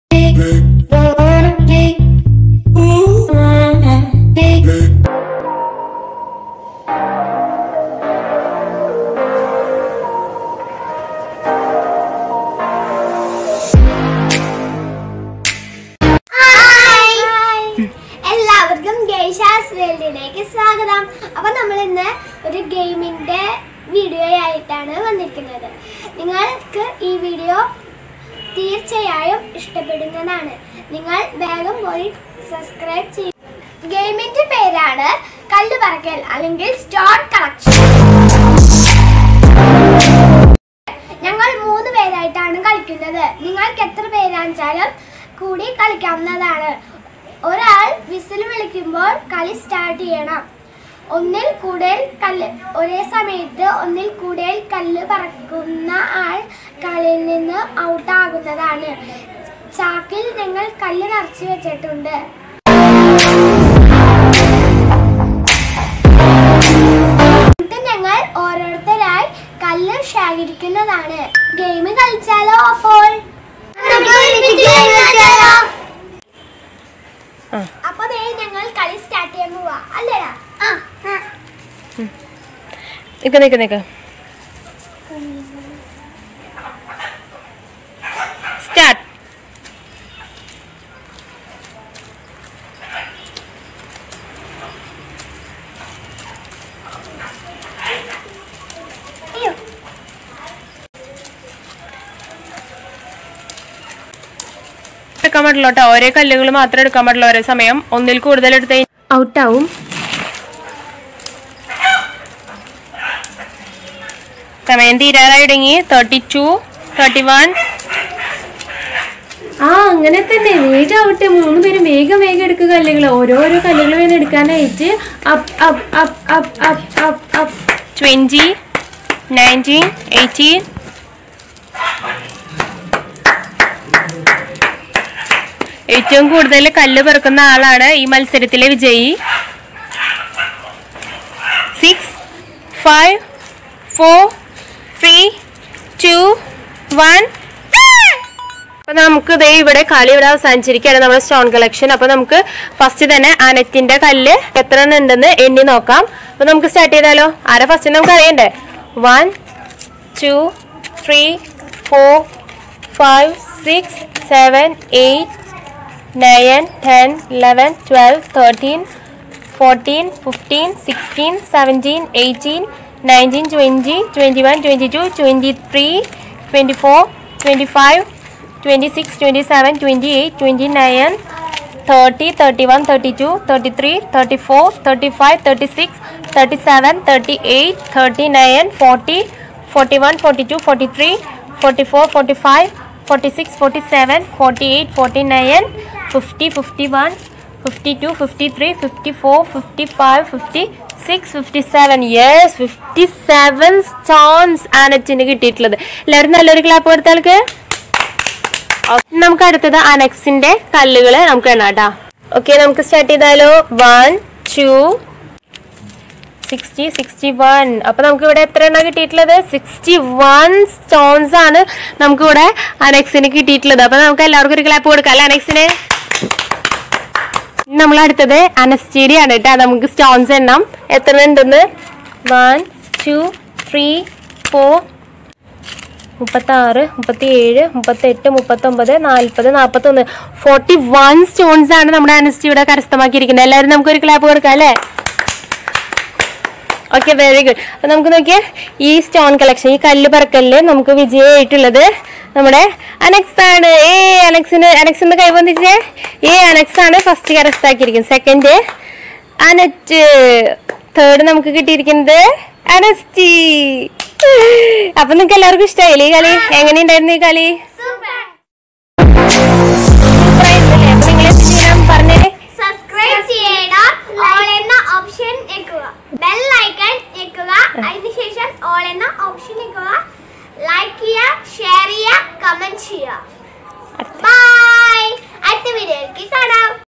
എല്ലാവർക്കും ഗെയ്ഷാസ് വേൾഡിലേക്ക് സ്വാഗതം അപ്പൊ നമ്മൾ ഇന്ന് ഒരു ഗെയിമിന്റെ വീഡിയോ ആയിട്ടാണ് വന്നിരിക്കുന്നത് നിങ്ങൾക്ക് ഈ വീഡിയോ തീർച്ചയായും ഇഷ്ടപ്പെടുന്നതാണ് നിങ്ങൾ വേഗം പോയി സബ്സ്ക്രൈബ് ചെയ്യും ഗെയിമിന്റെ പേരാണ് കല്ല് പറക്കൽ അല്ലെങ്കിൽ സ്റ്റോൺ കളക്ഷൻ ഞങ്ങൾ മൂന്ന് പേരായിട്ടാണ് കളിക്കുന്നത് നിങ്ങൾക്ക് എത്ര പേരാണെച്ചാലും കൂടി കളിക്കാവുന്നതാണ് ഒരാൾ വിസിൽ വിളിക്കുമ്പോൾ കളി സ്റ്റാർട്ട് ചെയ്യണം ഒന്നിൽ കൂടുതൽ കല്ല് ഒരേ സമയത്ത് ഒന്നിൽ കൂടുതൽ കല്ല് പറക്കുന്ന ആൾ കളിയിൽ നിന്ന് ഔട്ട് ആകുന്നതാണ് ചാക്കിൽ ഞങ്ങൾ കല്ല് നിറച്ച് വെച്ചിട്ടുണ്ട് എന്നിട്ട് ഞങ്ങൾ ഓരോരുത്തരായി കല്ല് ശേഖരിക്കുന്നതാണ് ഗെയിം കളിച്ചാലോ അപ്പോൾ അപ്പൊ ദേ ഞങ്ങൾ കളി സ്റ്റാർട്ട് ചെയ്യാൻ പോവാ അല്ലേടാ നിക്ക് നിക്ക് നിക്ക് സ്റ്റാർട്ട് അയ്യോ എടുക്കാൻ പാടുള്ളൂ കേട്ടോ ഒരേ കല്ലുകൾ മാത്രമേ എടുക്കാൻ പാടുള്ളൂ ഒരേ സമയം ഒന്നിൽ കൂടുതൽ എടുത്ത് ഔട്ടാവും സമയം തീരാറായി തുടങ്ങി തേർട്ടി ടു തേർട്ടി വൺ ആ അങ്ങനെ തന്നെ വേഗം ആവട്ടെ മൂന്ന് പേരും വേഗം വേഗം എടുക്കുക കല്ലുകൾ ഓരോരോ കല്ലുകൾ വേണം എടുക്കാനായിട്ട് up up up up up up up twenty nineteen eighteen ഏറ്റവും കൂടുതൽ കല്ല് പെറുക്കുന്ന ആളാണ് ഈ മത്സരത്തിലെ വിജയി six five four three two one അപ്പൊ നമുക്ക് ദേ ഇവിടെ കളി ഇവിടെ അവസാനിച്ചിരിക്കുകയാണ് നമ്മുടെ സ്റ്റോൺ കളക്ഷൻ അപ്പൊ നമുക്ക് ഫസ്റ്റ് തന്നെ അനറ്റിന്റെ കല്ല് എത്ര എണ്ണം ഉണ്ടെന്ന് എണ്ണി നോക്കാം അപ്പൊ നമുക്ക് സ്റ്റാർട്ട് ചെയ്താലോ ആരാ ഫസ്റ്റ് നമുക്ക് അറിയണ്ടേ one two three four five six seven eight nine ten eleven twelve thirteen fourteen fifteen sixteen seventeen eighteen nineteen twenty twenty one twenty two twenty three twenty four twenty five twenty six twenty seven twenty eight twenty nine thirty thirty one thirty two thirty three thirty four thirty five thirty six thirty seven thirty eight thirty nine forty forty one forty two forty three forty four forty five forty six forty seven forty eight forty nine fifty fifty one fifty two fifty three fifty four fifty five fifty six fifty seven yes fifty seven stones ആനറ്റിന് കിട്ടിയിട്ടുള്ളത് എല്ലാവരും നല്ലൊരു clap കൊടുത്താൾക്ക് നമുക്ക് അടുത്തത് അനക്സിന്റെ കല്ലുകൾ നമുക്ക് എണ്ണാട്ടാ ഓക്കെ നമുക്ക് സ്റ്റാർട്ട് ചെയ്താലോ one two sixty sixty one അപ്പൊ നമുക്ക് ഇവിടെ എത്ര എണ്ണം കിട്ടിയിട്ടുള്ളത് സിക്സ്റ്റി വൺ സ്റ്റോൺസ് ആണ് നമുക്ക് ഇവിടെ അനക്സിന് കിട്ടിയിട്ടുള്ളത് അപ്പൊ നമുക്ക് എല്ലാവർക്കും ഒരു ക്ലാപ്പ് കൊടുക്കാം അല്ലെ അനക്സിന് നമ്മൾ അടുത്തത് അനസ്റ്റേഡി ആണ് കേട്ടോ നമുക്ക് സ്റ്റോൺസ് എണ്ണം എത്ര ഉണ്ടെന്ന് വൺ ടു ത്രീ ഫോർ മുപ്പത്താറ് മുപ്പത്തി ഏഴ് മുപ്പത്തെട്ട് മുപ്പത്തൊമ്പത് നാൽപ്പത് നാൽപ്പത്തൊന്ന് ഫോർട്ടി വൺ സ്റ്റോൺസ് ആണ് നമ്മുടെ അനസ്റ്റിയുടെ കരസ്ഥമാക്കിയിരിക്കുന്നത് എല്ലാവരും നമുക്കൊരു ക്ലാപ്പ് കൊടുക്കാം അല്ലേ ഓക്കെ വെരി ഗുഡ് അപ്പൊ നമുക്ക് നോക്കിയേ ഈ സ്റ്റോൺ കളക്ഷൻ ഈ കല്ല് പറക്കലില് നമുക്ക് വിജയമായിട്ടുള്ളത് നമ്മുടെ അനക്സ് ആണ് ഏ അനക്സിന് അനക്സിന്റെ കൈ വന്നിട്ടേ ഏ അനക്സ് ആണ് ഫസ്റ്റ് കരസ്ഥാക്കിയിരിക്കുന്നത് സെക്കൻഡ് അനറ്റ് തേർഡ് നമുക്ക് കിട്ടിയിരിക്കുന്നത് അനസ്റ്റി അപ്പൊ നിങ്ങൾക്ക് എല്ലാവർക്കും ഇഷ്ടമായില്ലേ ഈ കളി എങ്ങനെയുണ്ടായിരുന്നു ഈ കളി സൂപ്പർ സൂപ്പറായിട്ടല്ലേ അപ്പൊ നിങ്ങൾ എന്ത് ചെയ്യണം പറഞ്ഞേ സബ്സ്ക്രൈബ് ചെയ്യണം ഓൾ എന്ന ഓപ്ഷൻ ഞെക്കുക ബെൽ ഐക്കൺ ഞെക്കുക അതിനുശേഷം ഓൾ എന്ന ഓപ്ഷൻ ഞെക്കുക ലൈക്ക് ചെയ്യുക ഷെയർ ചെയ്യുക കമന്റ് ചെയ്യുക ബൈ അടുത്ത വീഡിയോയിലേക്ക് കാണാം